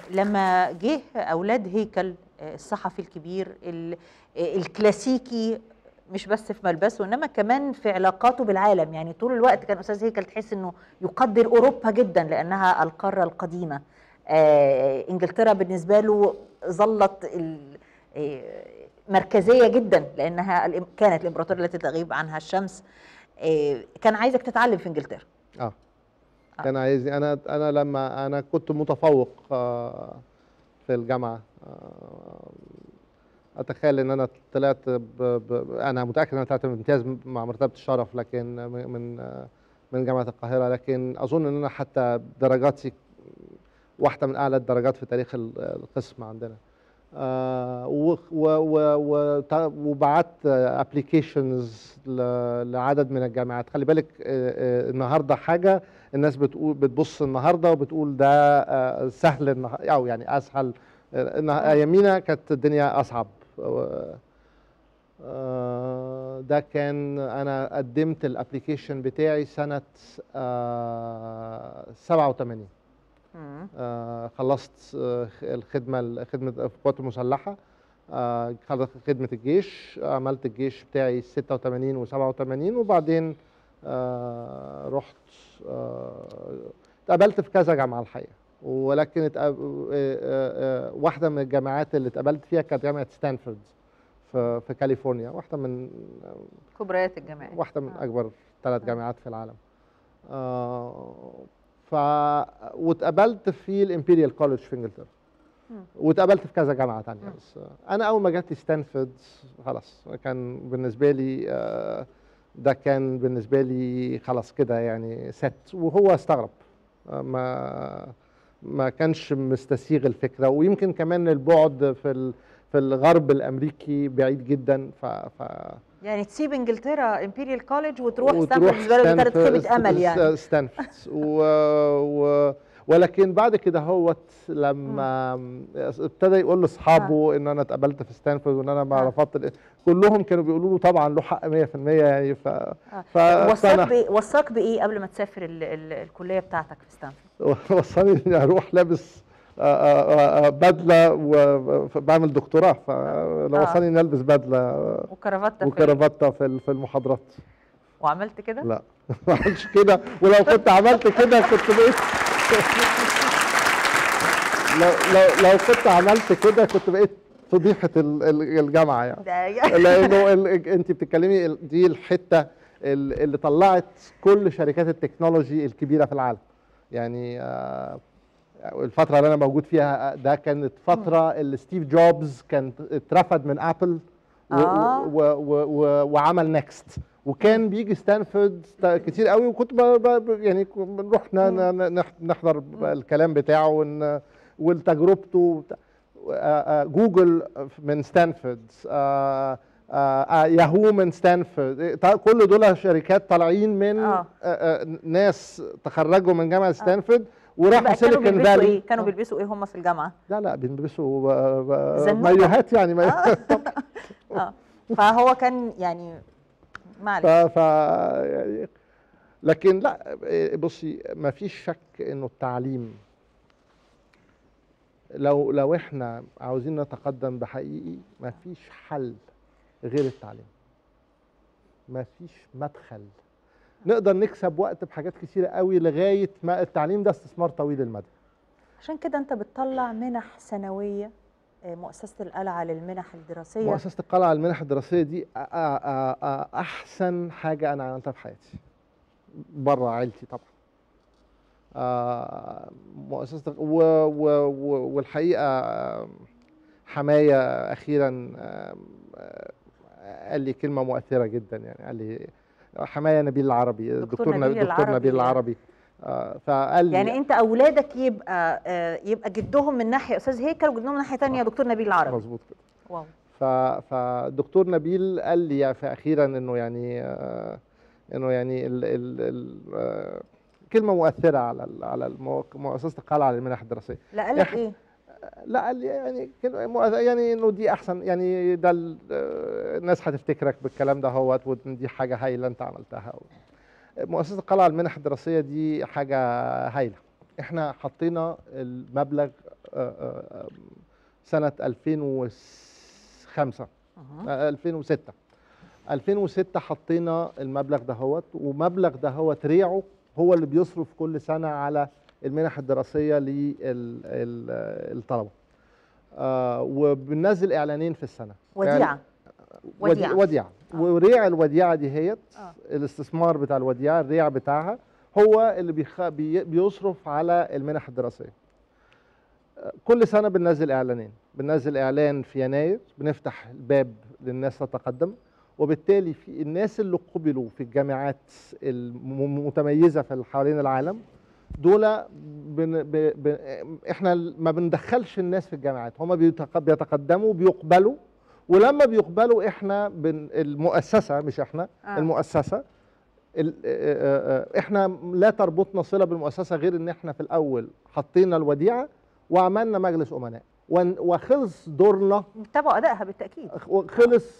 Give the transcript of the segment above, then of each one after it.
لما جه اولاد هيكل آه، الصحفي الكبير ال- آه، الكلاسيكي مش بس في ملبسه انما كمان في علاقاته بالعالم يعني طول الوقت كان استاذ هيكل تحس انه يقدر اوروبا جدا لانها القاره القديمه آه، انجلترا بالنسبه له ظلت ال- آه، مركزيه جدا لانها الإم- كانت الامبراطوريه التي تغيب عنها الشمس آه، كان عايزك تتعلم في انجلترا اه كان عايزني انا انا لما انا كنت متفوق آه، في الجامعه آه، اتخيل ان انا طلعت ب... ب... انا متاكد ان انا طلعت بامتياز مع مرتبه الشرف لكن من من آه، من جامعه القاهره لكن اظن ان انا حتى درجاتي واحده من اعلى الدرجات في تاريخ ال- القسم عندنا آه، و- و- و- و- وبعت ابلكيشنز لعدد من الجامعات خلي بالك آه، آه، النهارده حاجه الناس بتقول بتبص النهارده وبتقول ده آه، سهل النه- او يعني اسهل آه، إنها- ايامينا كانت الدنيا اصعب آه، آه، ده كان انا قدمت الابلكيشن بتاعي سنه آه، 87 مم. آه، خلصت آه، الخدمه خدمه القوات المسلحه آه، خلصت خدمه الجيش عملت الجيش بتاعي 86 و87 وبعدين آه، رحت آه، اتقابلت في كذا جامعه الحقيقه ولكن اتقاب- آه، آه، آه، واحده من الجامعات اللي اتقابلت فيها كانت جامعه ستانفورد في في كاليفورنيا واحده من كبريات الجامعات واحده من آه. اكبر ثلاث جامعات في العالم آه ف واتقابلت في الامبيريال كولج في انجلترا مم. واتقابلت في كذا جامعه تانية مم. بس آه، انا اول ما جات لي ستانفورد خلاص كان بالنسبه لي آه، ده كان بالنسبه لي خلاص كده يعني ست وهو استغرب آه، ما ما كانش مستسيغ الفكره ويمكن كمان البعد في ال- في الغرب الامريكي بعيد جدا ف, ف يعني تسيب انجلترا امبيريال كولج وتروح وتروح ستانفورد بالنسبه له دي كانت ستانفورد- خيبه امل يعني س- ستانفورد و... و... ولكن بعد كده هوت لما ابتدى يقول لاصحابه ان انا اتقابلت في ستانفورد وان انا ما آه. رفضت كلهم كانوا بيقولوا له طبعا له حق 100% يعني ف آه. فاقتنع. وصاك بايه وصاك بايه قبل ما تسافر ال ال الكليه بتاعتك في ستانفورد وصلني اني اروح لابس آه، آه، آه، بدله وبعمل دكتوراه فلو آه. وصلني اني البس بدله وكرافته في- وكرافته في ال- في المحاضرات وعملت كده لا ما عملتش كده ولو كنت عملت كده كنت بقيت لو لو لو كنت عملت كده كنت بقيت فضيحه ال- ال- الجامعه يعني ده يعني لانه ال- انت بتتكلمي ال- دي الحته ال- اللي طلعت كل شركات التكنولوجي الكبيره في العالم يعني آه، الفتره اللي انا موجود فيها ده كانت فتره اللي ستيف جوبز كان اترفد من ابل و آه. و و و وعمل نكست وكان بيجي ستانفورد ت- كتير قوي وكنت ب ب يعني ك- بنروح ن- ن- نح- نحضر الكلام بتاعه ون- وتجربته وبتاع. آه، آه، جوجل من ستانفورد آه، آه، آه، ياهو من ستانفورد ط- كل دول شركات طالعين من آه. آه، آه، ناس تخرجوا من جامعه ستانفورد وراحوا بقى كانوا سيليكون بيلبسوا فالي ايه كانوا بيلبسوا ايه هم في الجامعه لا لا بيلبسوا آه، آه، زنوبة. مايوهات يعني مايوهات اه فهو كان يعني ف معلش ف يعني لكن لا إيه، بصي ما فيش شك انه التعليم لو لو احنا عاوزين نتقدم بحقيقي ما فيش حل غير التعليم ما فيش مدخل نقدر نكسب وقت بحاجات كتيرة قوي لغاية ما التعليم ده استثمار طويل المدى عشان كده انت بتطلع منح سنويه آه، مؤسسه القلعه للمنح الدراسيه مؤسسة القلعة المنح الدراسية دي أ- أ- أ- أ- أحسن حاجة أنا عملتها في حياتي بره عيلتي طبعا آه، مؤسسة و و و والحقيقة آه، حماية أخيرا آه، آه، قال لي كلمة مؤثرة جدا يعني قال لي حماية نبيل العربي دكتور نبيل- نبيل دكتور العربي. نبيل العربي آه، فقال لي يعني انت اولادك يبقى آه، يبقى جدهم من ناحيه استاذ هيكل وجدهم من ناحيه ثانيه دكتور نبيل العربي مظبوط كده واو ف فالدكتور نبيل قال لي في اخيرا انه يعني آه، انه يعني ال ال ال آه، كلمه مؤثره على ال على المواق- مؤسسه القلعه للمنح الدراسيه لا قال لك إح- ايه لا قال لي يعني كلمة مؤثرة- يعني انه دي احسن يعني ده ال- آه، الناس هتفتكرك بالكلام ده هوت وإن دي حاجه هايله انت عملتها مؤسسه القلعه للمنح الدراسيه دي حاجه هايله احنا حطينا المبلغ آه، سنه 2005 مهم. آه، 2006 2006 حطينا المبلغ دهوت ومبلغ دهوت ريعه هو اللي بيصرف كل سنه على المنح الدراسيه للطلبه آه وبننزل اعلانين في السنه وديعه وديعه وديعة. وديعه آه. وريع الوديعه دي هيت آه. الاستثمار بتاع الوديعه الريع بتاعها هو اللي بيخ... بي... بيصرف على المنح الدراسيه آه، كل سنه بننزل اعلانين بننزل اعلان في يناير بنفتح الباب للناس تتقدم وبالتالي في الناس اللي قبلوا في الجامعات المتميزه في حوالين العالم دول بن ب ب احنا ما بندخلش الناس في الجامعات هم بيتق- بيتقدموا بيقبلوا ولما بيقبلوا احنا بن المؤسسه مش احنا آه. المؤسسه ال- آه، آه، احنا لا تربطنا صله بالمؤسسه غير ان احنا في الاول حطينا الوديعه وعملنا مجلس امناء ون- وخلص دورنا تابعوا ادائها بالتاكيد خلص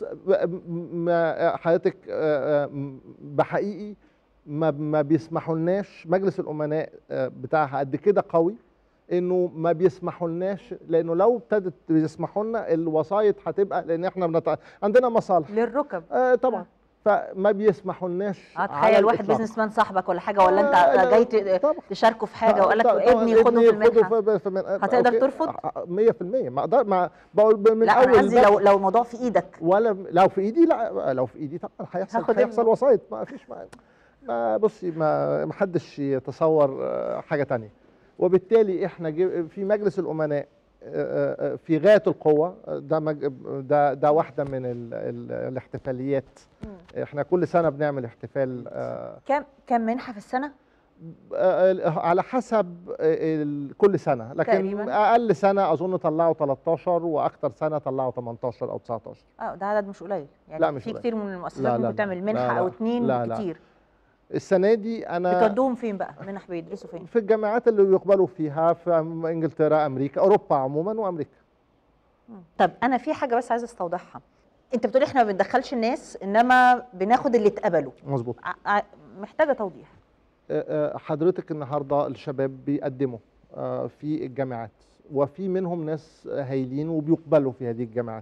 ما حضرتك آه، آه، بحقيقي ما ما بيسمحوا لناش مجلس الامناء آه، بتاعها قد كده قوي انه ما بيسمحوا لناش لانه لو ابتدت يسمحوا لنا الوسايط هتبقى لان احنا بنت... عندنا مصالح للركب آه طبعا فما بيسمحوا لناش هتخيل واحد بزنس مان صاحبك ولا حاجه ولا انت آه، لا، جاي ت- طبعا. تشاركه في حاجه وقال لك طبعاً ابني خده في المنحه في في من... هتقدر أوكي. ترفض؟ آه، 100% ما اقدر ما بقول من لا اول انا قصدي باب- لو لو الموضوع في ايدك ولا لو في ايدي لا لو في ايدي طبعا هيحصل هاخد هيحصل ابنه. وسايط ما فيش ما, ما بصي ما ما حدش يتصور آه، حاجه تانية وبالتالي احنا جي- في مجلس الامناء آه، آه، في غايه القوه آه، ده مج- ده ده واحده من ال ال الاحتفاليات احنا كل سنه بنعمل احتفال آه، كم كم منحه في السنه آه، على حسب آه، ال- كل سنه لكن تقريباً. اقل سنه اظن طلعوا 13 واكثر سنه طلعوا 18 او 19 اه ده عدد مش قليل يعني لا، مش في قليل. كتير من لا، المؤسسات لا، ممكن لا. تعمل لا، منحه لا. او اتنين لا، لا. كتير السنه دي انا بتودوهم فين بقى منح بيدرسوا فين في الجامعات اللي بيقبلوا فيها في أم- انجلترا امريكا اوروبا عموما وامريكا طب انا في حاجه بس عايزه استوضحها انت بتقول احنا ما بندخلش الناس انما بناخد اللي اتقبلوا مظبوط ع- ع- محتاجه توضيح آه، آه، حضرتك النهارده الشباب بيقدموا آه، في الجامعات وفي منهم ناس هايلين وبيقبلوا في هذه الجامعات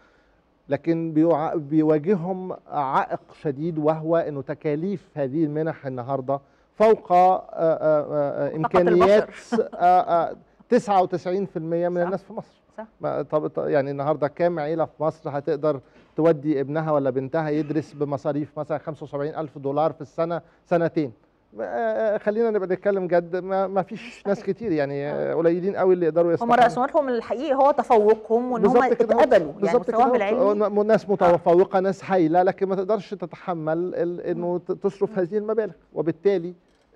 لكن بيوع- بيواجههم عائق شديد وهو انه تكاليف هذه المنح النهارده فوق آه، آه، آه، طاقة امكانيات البشر. آه، آه، 99% من صح. الناس في مصر صح. ما طب طب- يعني النهارده كام عيله في مصر هتقدر تودي ابنها ولا بنتها يدرس بمصاريف مثلا 75 ألف دولار في السنة سنتين آه، خلينا نبقى نتكلم جد ما, ما فيش ناس كتير يعني آه، قليلين قوي اللي يقدروا هم يستحملوا راس مالهم الحقيقي هو تفوقهم وان هم بالظبط كده اهو. اتقبلوا يعني بالظبط مستواهم كده اهو. العلمي ن- ناس متفوقه ناس هايله لكن ما تقدرش تتحمل ال- انه ت- تصرف هذه المبالغ وبالتالي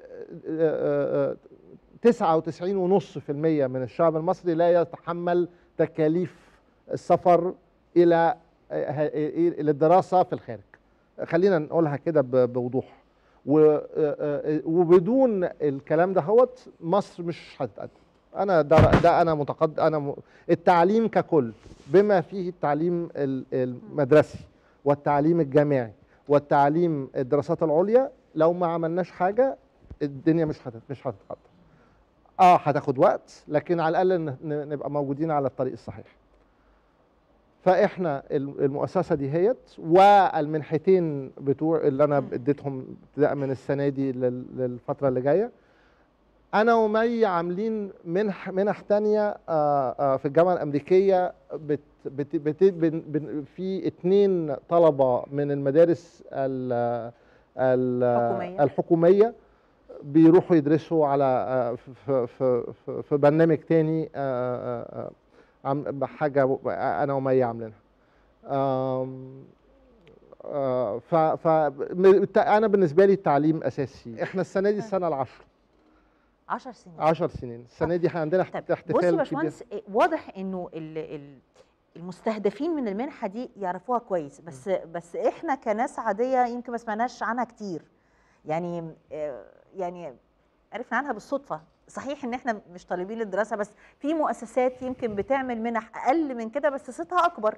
آه، آه، آه، 99.5% من الشعب المصري لا يتحمل تكاليف السفر الى آه، ه- الى الدراسه في الخارج خلينا نقولها كده ب- بوضوح و- آه، آه، وبدون الكلام ده هوت مصر مش هتتقدم انا ده ده انا متقد انا م... التعليم ككل بما فيه التعليم ال- المدرسي والتعليم الجامعي والتعليم الدراسات العليا لو ما عملناش حاجه الدنيا مش هتت... مش هتتقدم اه هتاخد وقت لكن على الاقل ن- ن- نبقى موجودين على الطريق الصحيح فاحنا الم- المؤسسه دي هيت والمنحتين بتوع اللي انا اديتهم ابتداء من السنه دي لل- للفتره اللي جايه انا ومي عاملين منح منح تانية آه، آه، في الجامعه الامريكيه بت بت بت بن بن في اتنين طلبه من المدارس ال ال الحكومية. الحكوميه بيروحوا يدرسوا على آه، في في في, في برنامج تاني آه، آه، آه، عم بحاجه انا ومي عاملينها آم، آه، ف ف م- انا بالنسبه لي التعليم اساسي احنا السنه دي السنه العشر 10 سنين 10 سنين السنه دي عندنا طب احت- بصي يا احتفال كبير باشمهندس إيه، واضح انه ال- ال- المستهدفين من المنحه دي يعرفوها كويس بس بس احنا كناس عاديه يمكن ما سمعناش عنها كتير يعني آه، يعني عرفنا عنها بالصدفه صحيح ان احنا مش طالبين الدراسه بس في مؤسسات يمكن بتعمل منح اقل من كده بس صيتها اكبر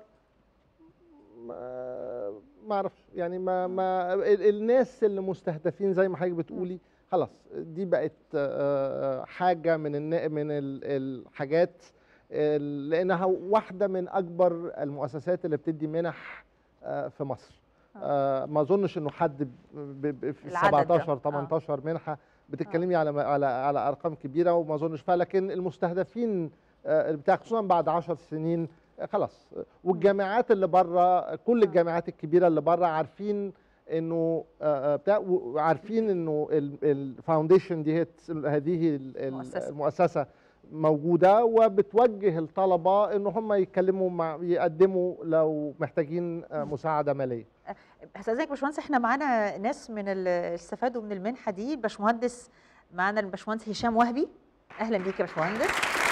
ما ما اعرفش يعني ما ما ال- الناس اللي مستهدفين زي ما حضرتك بتقولي خلاص دي بقت آه، حاجه من النا- من ال- الحاجات ال- لانها واحده من اكبر المؤسسات اللي بتدي منح آه، في مصر آه، ما اظنش انه حد ب- ب- ب- في العدد ده. 17 آه. 18 منحه بتتكلمي على على على ارقام كبيره وما اظنش فيها لكن المستهدفين آه، بتاع خصوصا بعد 10 سنين آه، خلاص والجامعات اللي بره كل الجامعات الكبيره اللي بره عارفين انه آه، آه، بتاع وعارفين انه الفاونديشن دي هي هذه ال- ال- مؤسسة. المؤسسه موجوده وبتوجه الطلبه ان هم يتكلموا مع يقدموا لو محتاجين آه، مساعده ماليه استاذنك يا باشمهندس احنا معانا ناس من اللي استفادوا من المنحه دي الباشمهندس معانا الباشمهندس هشام وهبي اهلا بيك يا باشمهندس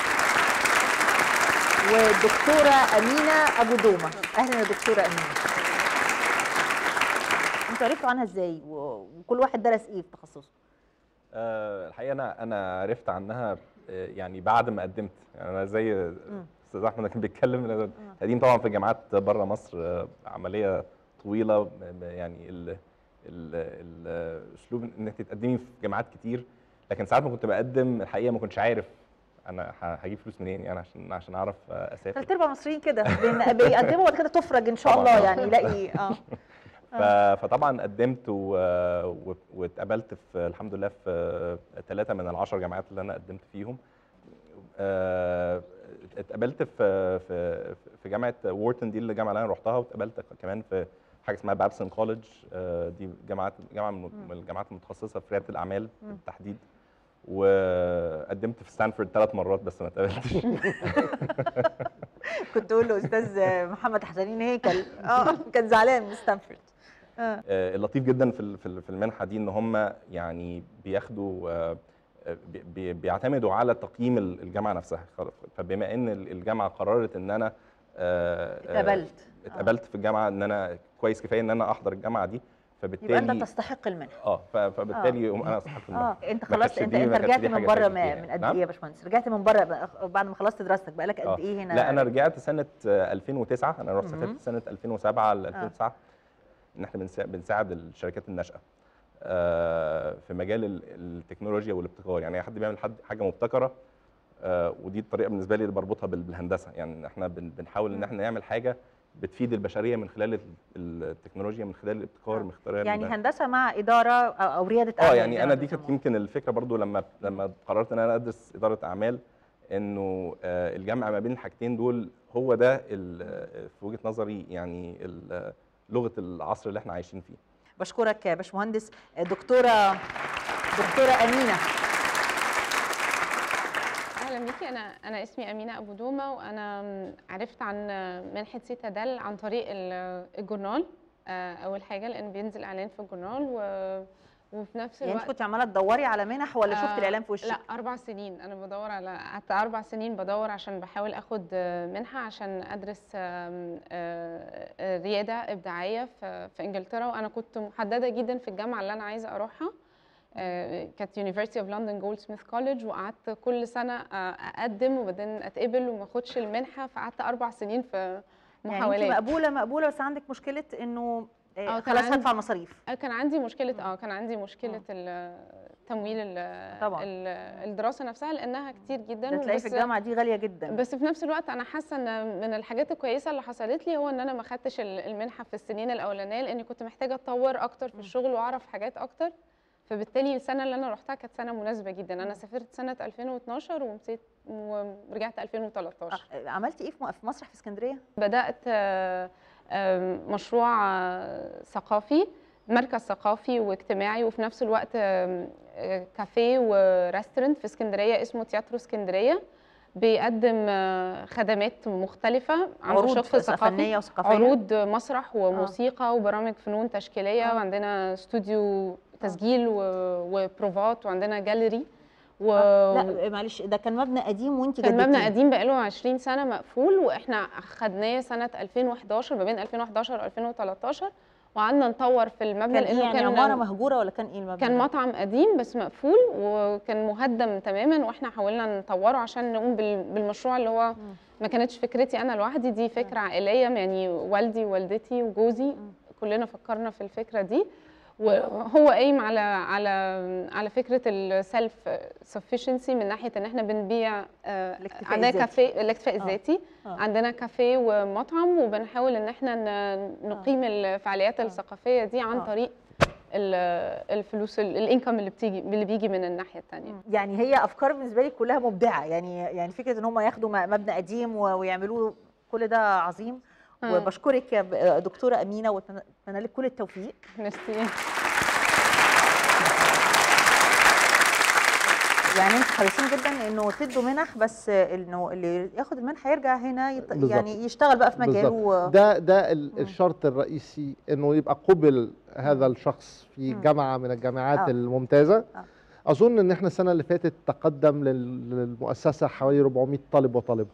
والدكتوره امينه ابو دومه اهلا يا دكتوره امينه انتوا عرفتوا عنها ازاي و- وكل واحد درس ايه في تخصصه آه، الحقيقه انا انا عرفت عنها آه، يعني بعد ما قدمت يعني انا زي استاذ احمد كان بيتكلم أنا تقديم طبعا في جامعات بره مصر آه، عمليه طويله م- م- يعني ال- ال- الاسلوب انك تتقدمي في جامعات كتير لكن ساعات ما كنت بقدم الحقيقه ما كنتش عارف انا ه- هجيب فلوس منين يعني عشان عشان اعرف آه، اسافر ثلاث ارباع المصريين كده بين- بيقدموا وبعد كده تفرج ان شاء طبعاً. الله يعني يلاقي اه ف- فطبعا قدمت و- و- واتقبلت في الحمد لله في ثلاثة من العشر جامعات اللي انا قدمت فيهم آه، اتقبلت في في في جامعه وورتن دي الجامعه اللي انا رحتها واتقبلت كمان في حاجه اسمها بابسون كولج دي جامعات جامعه من من الجامعات المتخصصه في رياده الاعمال بالتحديد وقدمت في ستانفورد ثلاث مرات بس ما اتقبلتش كنت اقول له استاذ محمد حسنين هيكل اه كان زعلان من ستانفورد اه آه، اللطيف جدا في ال- في ال- في المنحه دي ان هم يعني بياخدوا آه، آه، بي- بي- بيعتمدوا على تقييم ال- الجامعه نفسها فبما ان ال- الجامعه قررت ان انا آه، آه، اتقبلت اتقبلت في الجامعه ان انا كويس كفايه ان انا احضر الجامعه دي يبقى فبالتالي انت تستحق المنحه اه ف- فبالتالي يقوم انا استحق اه المنحه انت ما خلاص كانتش انت دي- انت ما كانتش رجعت دي من حاجة بره فاتت ما فيها. من قد نعم؟ ايه يا باشمهندس رجعت من بره بقى- بعد ما خلصت دراستك بقالك قد آه. ايه هنا لا انا رجعت سنه آه، 2009 انا رحت مهم. سافرت سنه 2007 ل 2009 ان احنا بنسا- بنساعد الشركات الناشئه آه، في مجال ال- التكنولوجيا والابتكار يعني اي حد بيعمل حد حاجه مبتكره آه، ودي الطريقه بالنسبه لي اللي بربطها بال- بالهندسه يعني احنا بن- بنحاول ان احنا نعمل حاجه بتفيد البشريه من خلال ال- التكنولوجيا من خلال الابتكار من خلال يعني هندسه مع اداره او, أو رياده اه أعمال يعني زي انا ما دي كانت بيسموها. يمكن الفكره برضو لما لما قررت ان انا ادرس اداره اعمال انه آه، الجمع ما بين الحاجتين دول هو ده ال- آه، في وجهه نظري يعني ال- آه، لغه العصر اللي احنا عايشين فيه بشكرك يا باشمهندس دكتوره دكتوره امينه اهلا بيكي انا انا اسمي امينه ابو دومه وانا عرفت عن منحه سيتادل عن طريق ال- الجورنال آه، اول حاجه لان بينزل اعلان في الجورنال و... وفي نفس يعني انت الوقت كنت عماله تدوري على منح ولا شفت آه، الاعلان في وشك لا اربع سنين انا بدور على قعدت اربع سنين بدور عشان بحاول اخد آه، منحه عشان ادرس آم، آه، آه، رياده ابداعيه في في انجلترا وانا كنت محدده جدا في الجامعه اللي انا عايزه اروحها آه، كانت University of London Goldsmith College وقعدت كل سنه آه، اقدم وبعدين اتقبل وما اخدش المنحه فقعدت اربع سنين في يعني انت محاولات مقبوله مقبوله بس عندك مشكله انه آه، آه، كان خلاص عندي- هدفع المصاريف آه، كان عندي مشكله اه كان عندي مشكله ال- تمويل ال- طبعاً. ال- الدراسه نفسها لانها كتير جدا ده تلاقي في وبس- الجامعه دي غاليه جدا بس في نفس الوقت انا حاسه ان من الحاجات الكويسه اللي حصلت لي هو ان انا ما خدتش ال- المنحه في السنين الاولانيه لاني كنت محتاجه اتطور اكتر في الشغل واعرف حاجات اكتر فبالتالي السنه اللي انا رحتها كانت سنه مناسبه جدا انا سافرت سنه 2012 ومسيت ورجعت 2013 آه، عملتي ايه في م- في مسرح في اسكندريه بدات آه، آه، مشروع آه، ثقافي مركز ثقافي واجتماعي وفي نفس الوقت آه، آه، كافيه وريستورنت في اسكندريه اسمه تياترو اسكندريه بيقدم آه، خدمات مختلفه عنده عروض شق ثقافي فنيه وثقافيه عروض مسرح وموسيقى وبرامج فنون تشكيليه آه. وعندنا استوديو تسجيل و- وبروفات وعندنا جاليري و... لا معلش ده كان مبنى قديم وانت كان مبنى جددتيه. قديم بقاله 20 سنه مقفول واحنا خدناه سنه 2011 ما بين 2011 و 2013 وقعدنا نطور في المبنى كان ايه لانه يعني كان عماره مهجوره ولا كان ايه المبنى كان ده؟ مطعم قديم بس مقفول وكان مهدم تماما واحنا حاولنا نطوره عشان نقوم بال- بالمشروع اللي هو ما كانتش فكرتي انا لوحدي دي فكره عائليه يعني والدي ووالدتي وجوزي كلنا فكرنا في الفكره دي وهو قايم على على على فكره السيلف سفشنسي من ناحيه ان احنا بنبيع آه، الاكتفاء عندنا الذاتي. كافيه الاكتفاء آه. الذاتي آه. عندنا كافيه ومطعم وبنحاول ان احنا ن- نقيم الفعاليات الثقافيه دي عن آه. طريق ال- الفلوس ال- الانكم اللي بتيجي اللي بيجي من الناحيه الثانيه يعني هي افكار بالنسبه لي كلها مبدعه يعني يعني فكره ان هم ياخدوا م- مبنى قديم و- ويعملوه كل ده عظيم آه. وبشكرك يا ب- دكتوره امينه واتمنى لك كل التوفيق ميرسي يعني انتوا حريصين جدا انه تدوا منح بس انه اللي ياخد المنحه يرجع هنا يط... بالظبط. يعني يشتغل بقى في مجاله و... بالظبط. ده ده ال- مم. الشرط الرئيسي انه يبقى قبل هذا الشخص في مم. جامعه من الجامعات آه. الممتازه آه. اظن ان احنا السنه اللي فاتت تقدم لل- للمؤسسه حوالي 400 طالب وطالبه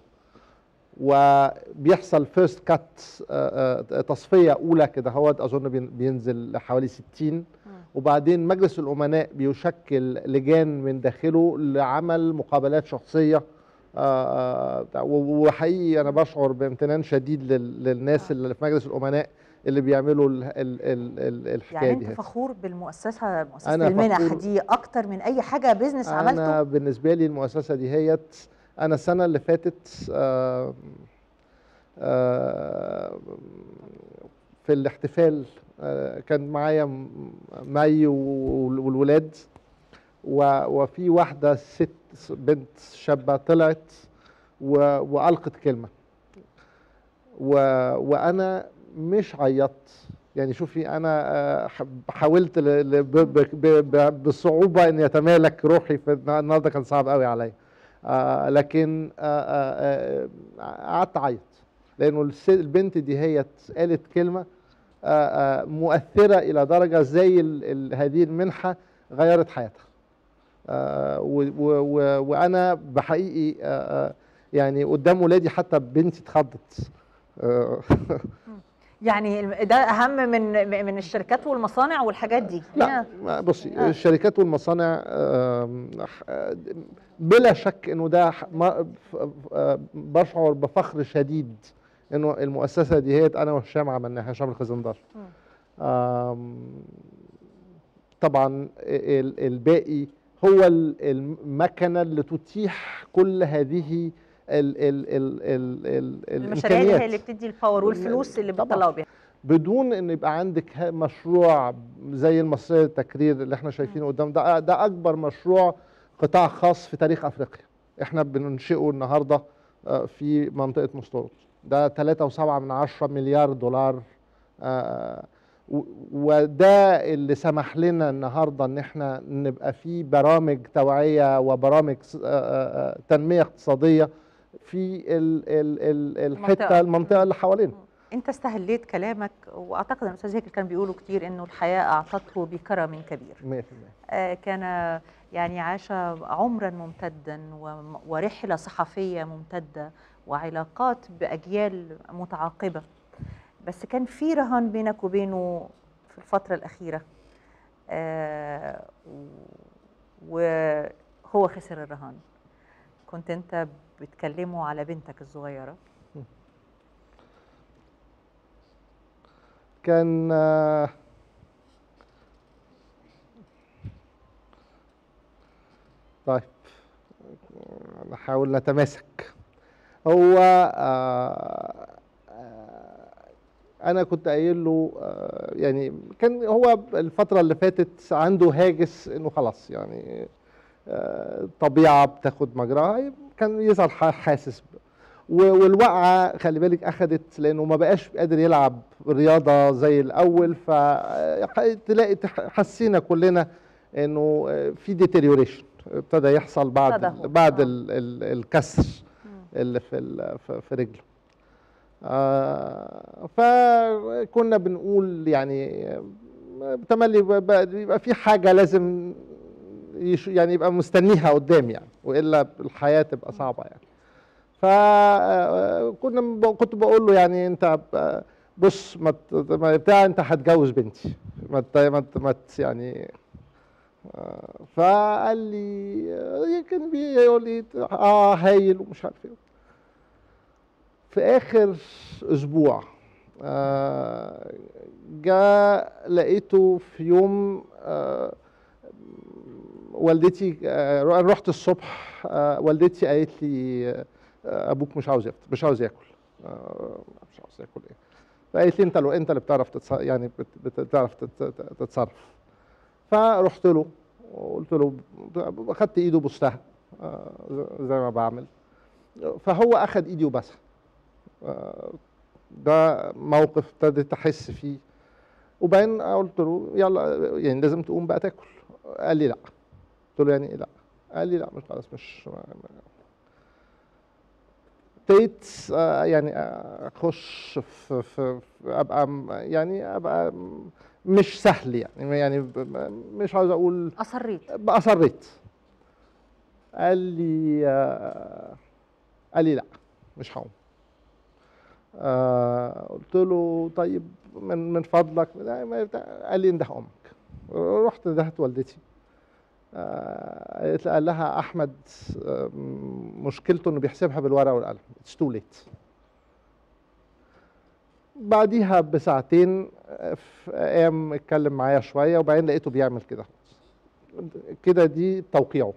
وبيحصل فيرست كات تصفيه اولى كده هو اظن بين- بينزل لحوالي 60 وبعدين مجلس الامناء بيشكل لجان من داخله لعمل مقابلات شخصيه آه، آه، و- وحقيقي انا بشعر بامتنان شديد لل- للناس آه. اللي في مجلس الامناء اللي بيعملوا ال ال ال ال الحكايه يعني دي انت فخور بالمؤسسه مؤسسه أنا المنح فخور. دي اكتر من اي حاجه بيزنس انا عملته بالنسبه لي المؤسسه دي هيت انا السنه اللي فاتت آه، آه، في الاحتفال آه، كان معايا م- مي وال- والولاد و- وفي واحده ست بنت شابه طلعت و- والقت كلمه و وانا مش عيطت يعني شوفي انا آه، ح- حاولت ل- ل- ب- ب- ب- ب- بصعوبه ان يتمالك روحي في النا- النهارده كان صعب قوي عليا آه، لكن آه، آه، آه، قعدت اعيط لانه الس- البنت دي هي قالت كلمه آه، آه، مؤثره الى درجه زي ال- ال- هذه المنحه غيرت حياتها آه، و- و- و- وانا بحقيقي آه، آه، يعني قدام ولادي حتى بنتي اتخضت آه، يعني الم- ده اهم من من الشركات والمصانع والحاجات دي لا ما- بصي آه. الشركات والمصانع آم، ح- بلا شك انه ده ح- ما- ف- آه، بشعر بفخر شديد انه المؤسسه دي هي انا وهشام عملناها هشام الخزندار آم، طبعا ال- الباقي هو ال- المكنه اللي تتيح كل هذه ال ال ال ال ال المشاريع اللي هي اللي الامكانيات بتدي الباور والفلوس اللي طبعاً. بتطلعوا بيها بدون ان يبقى عندك ه- مشروع زي المصريه للتكرير اللي احنا شايفينه قدام ده ده اكبر مشروع قطاع خاص في تاريخ افريقيا احنا بننشئه النهارده آه، في منطقه مستورد ده 3.7 من عشرة مليار دولار آه، و- وده اللي سمح لنا النهارده ان احنا نبقى في برامج توعيه وبرامج س- آه، آه، آه، تنميه اقتصاديه في ال- ال- ال- المنطقة. الحته المنطقه اللي حوالينا انت استهليت كلامك واعتقد ان الاستاذ هيكل كان بيقولوا كتير انه الحياه اعطته بكرم كبير 100% آه، كان يعني عاش عمرا ممتدا وم- ورحله صحفيه ممتده وعلاقات باجيال متعاقبه بس كان في رهان بينك وبينه في الفتره الاخيره آه، و- وهو خسر الرهان كنت انت بتكلمه على بنتك الصغيره كان آه، طيب نحاول نتماسك هو آه، آه، انا كنت قايل له آه، يعني كان هو الفتره اللي فاتت عنده هاجس انه خلاص يعني آه، الطبيعه بتاخد مجراها كان يظهر ح- حاسس ب- و- والوقعه خلي بالك اخذت لانه ما بقاش قادر يلعب رياضه زي الاول فتلاقي حسينا كلنا انه في ديتيريوريشن ابتدى يحصل بعد تدهور. ال بعد آه. ال ال الكسر اللي في ال- في في رجله آه فكنا بنقول يعني آه، تملي ب- ب- بيبقى في حاجه لازم يش يعني يبقى مستنيها قدام يعني والا الحياه تبقى صعبه يعني فكنا كنت بقول له يعني انت ب- بص ما ت- ما بتاع انت هتجوز بنتي ما ت- ما ت- ما ت- يعني آه، فقال لي آه، كان بيقول لي اه هايل ومش عارف ايه في اخر اسبوع آه، جاء لقيته في يوم آه، والدتي آه، رحت الصبح آه، والدتي قالت لي آه، ابوك مش عاوز يفطر مش عاوز ياكل آه، مش عاوز ياكل ايه فقالت لي انت لو انت اللي بتعرف تتصرف يعني بت- بتعرف تت- تتصرف فرحت له وقلت له خدت ايده بوستها آه، زي ما بعمل فهو اخذ ايدي وبسها آه، ده موقف ابتديت احس فيه وبعدين قلت له يلا يعني لازم تقوم بقى تاكل قال لي لا قلت له يعني ايه لا قال لي لا مش خلاص مش ما- ما- ابتديت آه، يعني اخش في, في, في ابقى م- يعني ابقى م- مش سهل يعني يعني ب- م- مش عاوز اقول اصريت اصريت قال لي آه، قال لي لا مش هقوم آه قلت له طيب من من فضلك لا، ما بتاع- قال لي انده امك رحت ندهت والدتي آه قالت- قال لها احمد آه، م- مشكلته انه بيحسبها بالورقه والقلم اتس تو ليت بعديها بساعتين آه، ف- قام اتكلم معايا شويه وبعدين لقيته بيعمل كده كده دي توقيعه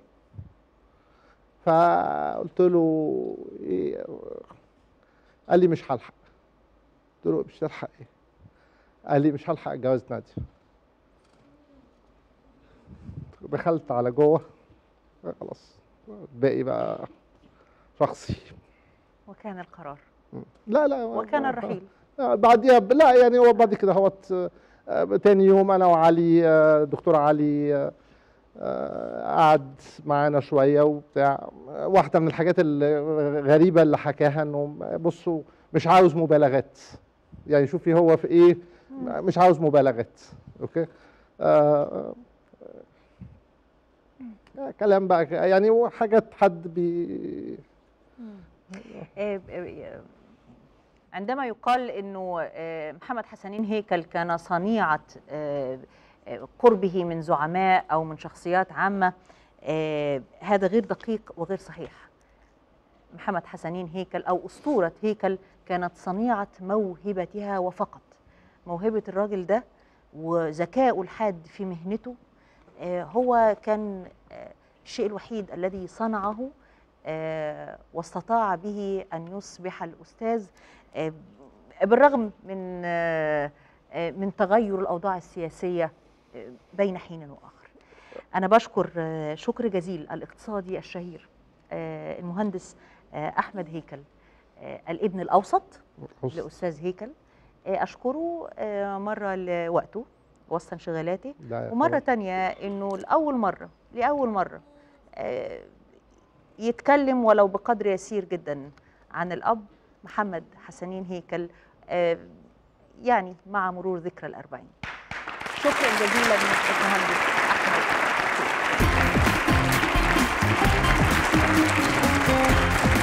فقلت له إيه قال لي مش هلحق قلت له مش هلحق ايه قال لي مش هلحق اتجوز ناديه دخلت على جوه خلاص الباقي بقى شخصي وكان القرار لا لا وكان الرحيل آه، بعديها ب- لا يعني هو بعد كده هوت آه، تاني يوم انا وعلي آه، دكتور علي آه، آه، قعد معانا شويه وبتاع آه، واحده من الحاجات الغريبه اللي حكاها انه بصوا مش عاوز مبالغات يعني شوفي هو في ايه مش عاوز مبالغات اوكي آه آه، كلام بقى يعني هو حاجات حد بي آه، آه، عندما يقال انه آه، محمد حسنين هيكل كان صنيعه آه، آه، قربه من زعماء او من شخصيات عامه آه، هذا غير دقيق وغير صحيح محمد حسنين هيكل او اسطوره هيكل كانت صنيعه موهبتها وفقط موهبه الراجل ده وذكائه الحاد في مهنته آه، هو كان آه، الشيء الوحيد الذي صنعه آه، واستطاع به ان يصبح الاستاذ آه، بالرغم من آه، آه، من تغير الاوضاع السياسيه آه، بين حين واخر. انا بشكر آه، شكر جزيل الاقتصادي الشهير آه، المهندس آه، احمد هيكل آه، الابن الاوسط لاستاذ هيكل آه، اشكره آه، مره لوقته وسط انشغالاته لا يا ومره طبعاً. تانية انه لاول مره لاول مره آه، يتكلم ولو بقدر يسير جدا عن الاب محمد حسنين هيكل آه، يعني مع مرور ذكرى الأربعين شكرا جزيلا المهندس أحمد